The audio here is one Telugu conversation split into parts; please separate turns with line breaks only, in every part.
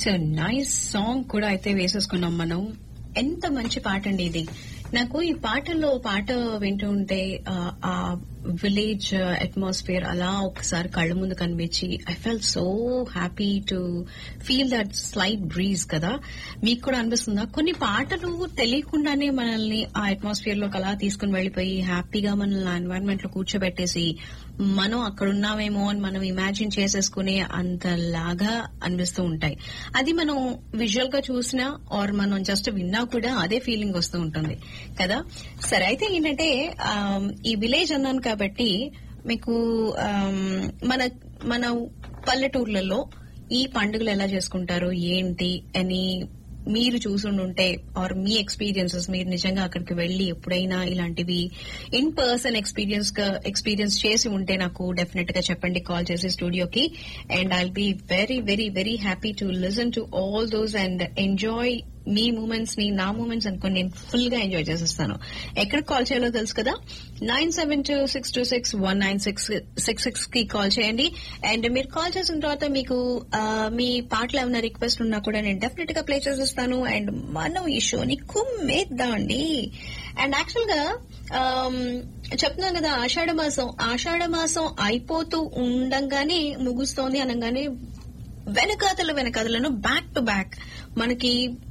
సో నైస్ సాంగ్ కూడా అయితే వేసేసుకున్నాం మనం ఎంత మంచి పాట అండి ఇది నాకు ఈ పాటల్లో పాట వింటూ ఉంటే ఆ, ఆ విలేజ్ అట్మాస్ఫియర్ అలా ఒకసారి కళ్ళ ముందు కనిపించి I fell so happy to feel that slight breeze కదా మీకు కూడా అనిపిస్తుందా కొన్ని పాటలు తెలియకుండానే మనల్ని ఆ అట్మాస్ఫియర్ లోకి అలా తీసుకుని వెళ్ళిపోయి హ్యాపీగా మనల్ని ఆ ఎన్వైరన్మెంట్ లో కూర్చోబెట్టేసి మనం అక్కడ ఉన్నామేమో అని మనం ఇమాజిన్ చేసేసుకునే అంతలాగా అనిపిస్తూ ఉంటాయి అది మనం విజువల్ గా చూసినా ఆర్ మనం జస్ట్ విన్నా కూడా అదే ఫీలింగ్ వస్తూ ఉంటుంది కదా సరే అయితే ఏంటంటే ఆమ్, ఈ విలేజ్ అన్నాను కాబట్టి మీకు ఆమ్, మన మన పల్లెటూర్లలో ఈ పండుగలు ఎలా చేసుకుంటారు ఏంటి అని మీరు చూసుండుంటే ఆర్ మీ ఎక్స్పీరియన్సెస్ మీరు నిజంగా అక్కడికి వెళ్లి ఎప్పుడైనా ఇలాంటివి ఇన్ పర్సన్ ఎక్స్పీరియన్స్ ఎక్స్పీరియన్స్ చేసి ఉంటే నాకు డెఫినెట్ గా చెప్పండి కాల్ చేసి స్టూడియోకి and I'll be very very very happy to listen to all those and enjoy మీ మూమెంట్స్ ని నా మూమెంట్స్ అనుకుని నేను ఫుల్ గా ఎంజాయ్ చేసేస్తాను ఎక్కడ కాల్ చేయాలో తెలుసు కదా nine seven two six two six one nine six six six కి కాల్ చేయండి అండ్ మీరు కాల్ చేసిన తర్వాత మీకు ఆ, మీ పాటలు ఏమైనా రిక్వెస్ట్ ఉన్నా కూడా నేను డెఫినెట్ గా ప్లే చేసేస్తాను అండ్ మనం ఈ షోని కుమ్మేద్దామండి అండ్ యాక్చువల్ గా ఆమ్, చెప్తున్నాను కదా ఆషాఢ మాసం ఆషాఢ మాసం అయిపోతూ ఉండంగానే ముగుస్తోంది అనగానే వెనకాతల వెనకాతలను బ్యాక్ టు బ్యాక్ మనకి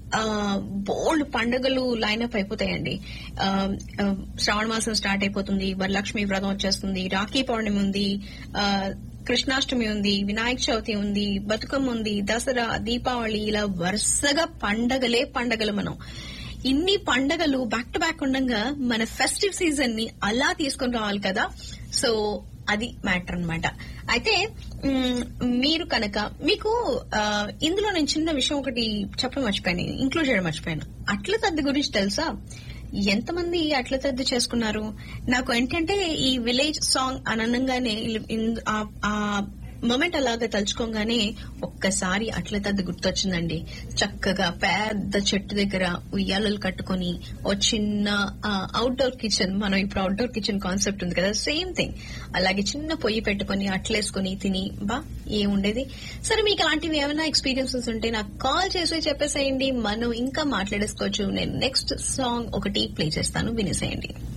బోల్డ్ పండుగలు లైనప్ అయిపోతాయండి ఆ, ఆ, శ్రావణ మాసం స్టార్ట్ అయిపోతుంది వరలక్ష్మి వ్రతం వచ్చేస్తుంది రాఖీ పౌర్ణమి ఉంది ఆ, కృష్ణాష్టమి ఉంది వినాయక చవితి ఉంది బతుకమ్మ ఉంది దసరా దీపావళి ఇలా వరుసగా పండగలే పండగలు మనం ఇన్ని పండగలు బ్యాక్ టు బ్యాక్ ఉండగా మన ఫెస్టివ్ సీజన్ ని అలా తీసుకొని రావాలి కదా సో అది మ్యాటర్ అన్నమాట అయితే మ్, మీరు కనుక మీకు ఆ, ఇందులో నేను చిన్న విషయం ఒకటి చెప్పడం మర్చిపోయాను ఇంక్లూడ్ చేయడం మర్చిపోయాను అట్ల తద్ది గురించి తెలుసా ఎంతమంది అట్ల తద్ది చేసుకున్నారు నాకు ఏంటంటే ఈ విలేజ్ సాంగ్ అనగానే ఆ మొమెంట్ అలాగా తలుచుకోగానే ఒక్కసారి అట్ల తద్ది గుర్తొచ్చిందండి చక్కగా పెద్ద చెట్టు దగ్గర ఉయ్యాలలు కట్టుకొని ఓ చిన్న అవుట్డోర్ కిచెన్ మనం ఇప్పుడు అవుట్డోర్ కిచెన్ కాన్సెప్ట్ ఉంది కదా సేమ్ థింగ్ అలాగే చిన్న పొయ్యి పెట్టుకొని అట్లేసుకొని తిని బా ఏముండేది సరే మీకు అలాంటివి ఏమైనా ఎక్స్పీరియన్సెస్ ఉంటే నాకు కాల్ చేసి చెప్పేసేయండి మనం ఇంకా మాట్లాడేసుకోవచ్చు నేను నెక్స్ట్ సాంగ్ ఒకటి ప్లే చేస్తాను వినేసేయండి